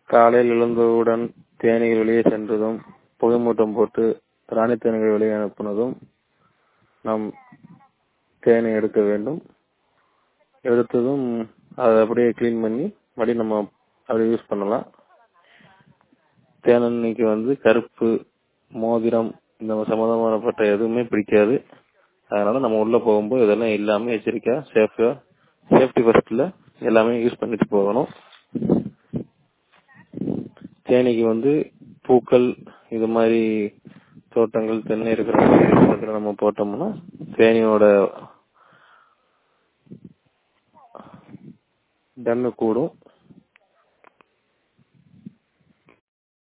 காலையில் எழுந்தவுடன் தேனீகள் வெளியே சென்றதும் புகைமூட்டம் போட்டு ராணி தேனீகள் வெளியே அனுப்புனதும் நாம் தேனை எடுக்க வேண்டும் எடுத்ததும் அதை அப்படியே க்ளீன் பண்ணி மறுபடியும் நம்ம அப்படியே யூஸ் பண்ணலாம் தேனன்னைக்கு வந்து கருப்பு மோதிரம் இந்த சம்மந்தமானப்பட்ட எதுவுமே பிடிக்காது அதனால நம்ம உள்ள போகும்போது இதெல்லாம் இல்லாம எச்சரிக்கையா சேஃபா சேஃப்டி ஃபர்ஸ்ட்ல எல்லாமே யூஸ் பண்ணிட்டு போகணும் தேனீக்கு வந்து பூக்கள் இது மாதிரி தோட்டங்கள் தென்னை இருக்கிற இடத்துல நம்ம போட்டோம்னா தேனியோட டன்னு கூடும்